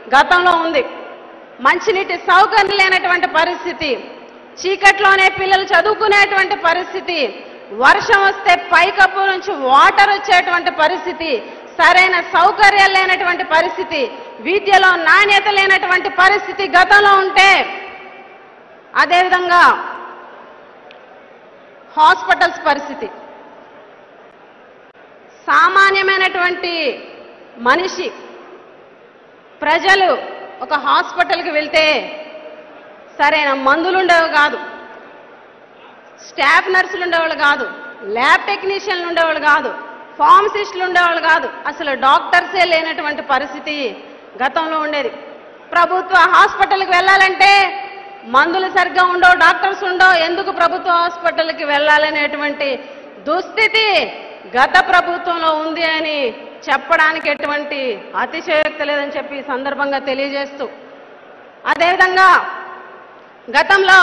గతంలో ఉంది మంచినీటి సౌకర్యం లేనటువంటి పరిస్థితి చీకట్లోనే పిల్లలు చదువుకునేటువంటి పరిస్థితి వర్షం వస్తే పైకప్పు నుంచి వాటర్ వచ్చేటువంటి పరిస్థితి సరైన సౌకర్యాలు లేనటువంటి పరిస్థితి విద్యలో నాణ్యత లేనటువంటి పరిస్థితి గతంలో ఉంటే అదేవిధంగా హాస్పిటల్స్ పరిస్థితి సామాన్యమైనటువంటి మనిషి ప్రజలు ఒక హాస్పిటల్కి వెళ్తే సరైన మందులు ఉండేవి కాదు స్టాఫ్ నర్సులు ఉండేవాళ్ళు కాదు ల్యాబ్ టెక్నీషియన్లు ఉండేవాళ్ళు కాదు ఫార్మసిస్టులు ఉండేవాళ్ళు కాదు అసలు డాక్టర్సే లేనటువంటి పరిస్థితి గతంలో ఉండేది ప్రభుత్వ హాస్పిటల్కి వెళ్ళాలంటే మందులు సరిగ్గా ఉండవు డాక్టర్స్ ఉండవు ఎందుకు ప్రభుత్వ హాస్పిటల్కి వెళ్ళాలనేటువంటి దుస్థితి గత ప్రభుత్వంలో ఉంది అని చెప్పడానికి ఎటువంటి అతిశయోక్తి లేదని చెప్పి ఈ సందర్భంగా తెలియజేస్తూ అదేవిధంగా గతంలో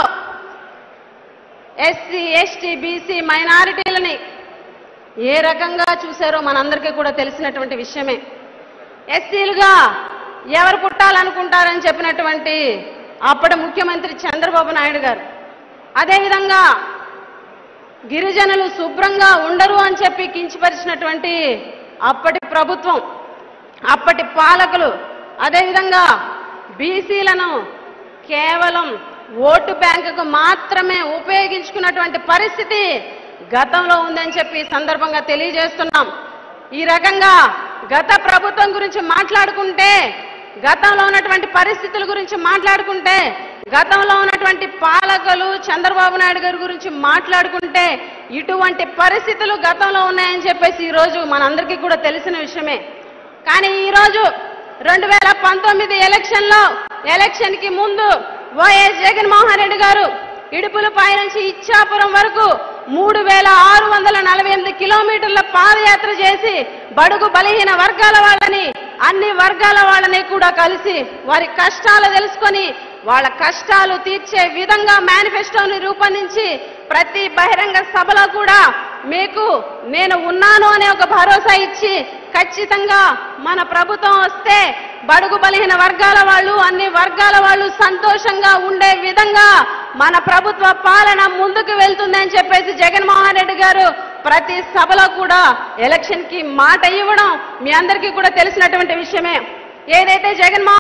ఎస్సీ ఎస్టీ బీసీ మైనారిటీలని ఏ రకంగా చూశారో మనందరికీ కూడా తెలిసినటువంటి విషయమే ఎస్సీలుగా ఎవరు పుట్టాలనుకుంటారని చెప్పినటువంటి అప్పటి ముఖ్యమంత్రి చంద్రబాబు నాయుడు గారు అదేవిధంగా గిరిజనులు శుభ్రంగా ఉండరు అని చెప్పి కించపరిచినటువంటి అప్పటి ప్రభుత్వం అప్పటి పాలకులు అదేవిధంగా బీసీలను కేవలం ఓటు బ్యాంకుకు మాత్రమే ఉపయోగించుకున్నటువంటి పరిస్థితి గతంలో ఉందని చెప్పి ఈ సందర్భంగా తెలియజేస్తున్నాం ఈ రకంగా గత ప్రభుత్వం గురించి మాట్లాడుకుంటే గతంలో ఉన్నటువంటి పరిస్థితుల గురించి మాట్లాడుకుంటే గతంలో ఉన్నటువంటి పాలకులు చంద్రబాబు నాయుడు గారి గురించి మాట్లాడుకుంటే ఇటువంటి పరిస్థితులు గతంలో ఉన్నాయని చెప్పేసి ఈరోజు మనందరికీ కూడా తెలిసిన విషయమే కానీ ఈరోజు రెండు వేల పంతొమ్మిది ఎలక్షన్లో ఎలక్షన్ కి ముందు వైఎస్ జగన్మోహన్ రెడ్డి గారు ఇడుపులపై నుంచి ఇచ్చాపురం వరకు మూడు వేల ఆరు వందల నలభై ఎనిమిది కిలోమీటర్ల పాదయాత్ర చేసి బడుగు బలహీన వర్గాల వాళ్ళని అన్ని వర్గాల వాళ్ళని కూడా కలిసి వారి కష్టాలు తెలుసుకొని వాళ్ళ కష్టాలు తీర్చే విధంగా మేనిఫెస్టోని రూపొందించి ప్రతి బహిరంగ సభలో కూడా మీకు నేను ఉన్నాను అనే ఒక భరోసా ఇచ్చి ఖచ్చితంగా మన ప్రభుత్వం వస్తే బడుగు బలహీన వర్గాల వాళ్ళు అన్ని వర్గాల వాళ్ళు సంతోషంగా ఉండే విధంగా మన ప్రభుత్వ పాలన ముందుకు వెళ్తుందని చెప్పేసి జగన్మోహన్ రెడ్డి గారు ప్రతి సభలో కూడా ఎలక్షన్ కి మాట ఇవ్వడం మీ అందరికీ కూడా తెలిసినటువంటి విషయమే ఏదైతే జగన్మోహన్